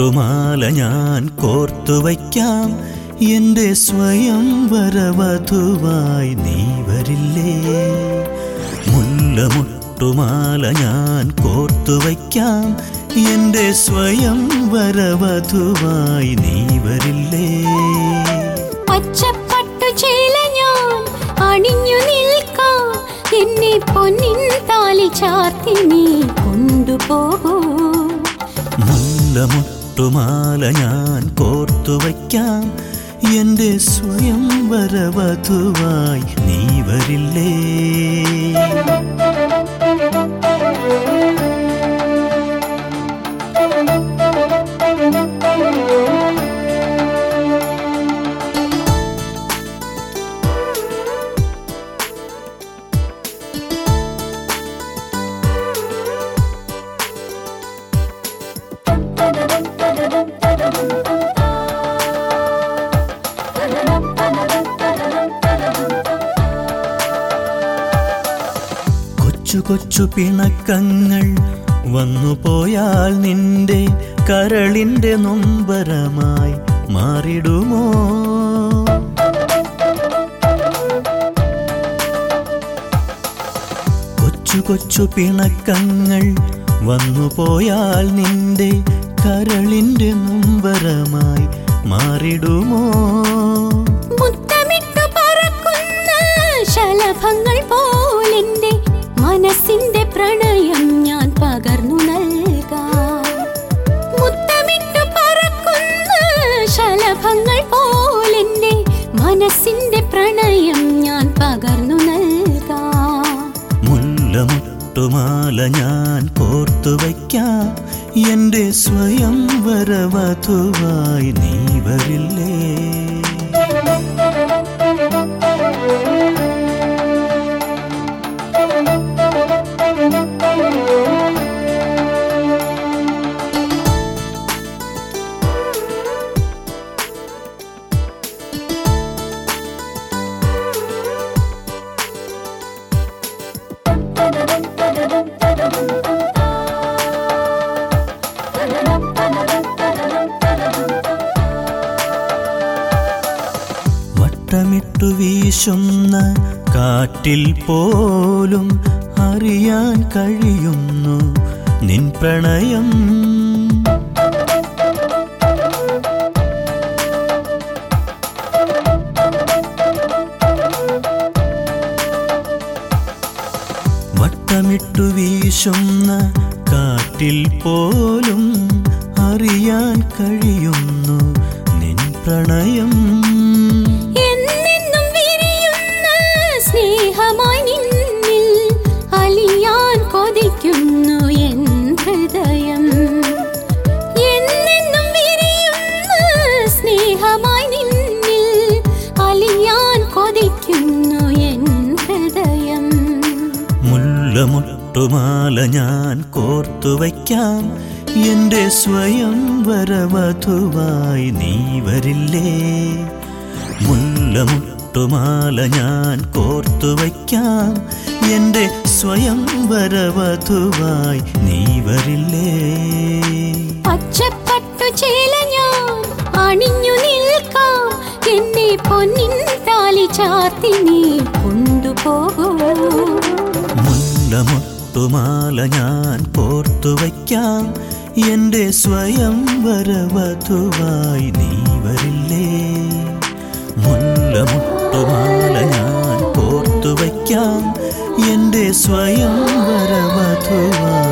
മുല്ലമുട്ടുമാല ഞാൻ കോർത്തു വയ്ക്കാം എന്റെ സ്വയം വരവധുവായി നീ വരില്ലേ മുല്ലമുട്ടുമാല ഞാൻ കോർത്തു വയ്ക്കാം എന്റെ സ്വയം വരവധുവായി നീ വരില്ലേ പച്ചപ്പട്ടു ചേല ഞാൻ അണിഞ്ഞു നിൽക്കാം എന്നെ പൊന്നിൻ താലി ചാർത്തി നീ കൊണ്ടുപോകൂ മുല്ലമുട്ടുമാല ഞാൻ കോർത്തു വയ്ക്കാം എന്റെ സ്വയം വരവധുവായി നീ വരില്ലേ കൊച്ചു കൊച്ചു പിണക്കങ്ങൾ വന്നു പോയാൽ നിന്റെ കരളിന്റെ നൊമ്പരമായി മാറിടുമോ കൊച്ചു കൊച്ചു പിണക്കങ്ങൾ വന്നു പോയാൽ നിന്റെ കരളിന്റെ നൊമ്പരമായി മാറിടുമോ മുത്തമിട്ടു പറക്കുന്ന ശലഭങ്ങൾ പോലെന്റെ മനസ്സിന്റെ പ്രണയം ഞാൻ പകർന്നു നൽകാം മുത്തമിട്ടു പറക്കുന്ന ശലഭങ്ങൾ പോലെന്റെ മനസ്സിന്റെ പ്രണയം ഞാൻ പകർന്നു നൽകാം മുല്ലമുട്ടുമാല ഞാൻ കോർത്തു വയ്ക്കാം എന്റെ സ്വയം വരവധുവായി നീ വരില്ലേ വട്ടമിട്ടു വീശുന്ന കാറ്റിൽ പോലും അറിയാൻ കഴിയുന്നു നിൻ പ്രണയം വട്ടമിട്ടു വീശുന്ന കാറ്റിൽ പോലും അറിയാൻ കഴിയുന്നു നിൻ പ്രണയം എന്നെന്നും വിരിയുന്ന സ്നേഹമായി നിന്നിൽ അലിയാൻ കൊതിക്കുന്നു എൻ ഹൃദയം എന്നെന്നും വിരിയുന്ന സ്നേഹമായി നിന്നിൽ അലിയാൻ കൊതിക്കുന്നു എൻ ഹൃദയം മുല്ലമുട്ടുമാല ഞാൻ കോർത്തു വയ്ക്കാം എന്റെ സ്വയം വരവധുവായി നീ വരില്ലേ മുല്ലമുട്ടുമാല ഞാൻ കോർത്തു വയ്ക്കാം എന്റെ സ്വയം വരവധുവായി നീ വരില്ലേ പച്ചപ്പട്ടു ചേല ഞാൻ അണിഞ്ഞു നിൽക്കാം എന്നെ പൊന്നിൻ താലി ചാർത്തി നീ കൊണ്ടുപോകൂ മുല്ലമുട്ടുമാല ഞാൻ കോർത്തു വയ്ക്കാം എന്റെ സ്വയം വരവധുവായി നീ വരില്ലേ മുല്ലമുട്ടുമാല ഞാൻ കോർത്തു വയ്ക്കാം എന്റെ സ്വയം വരവധുവായി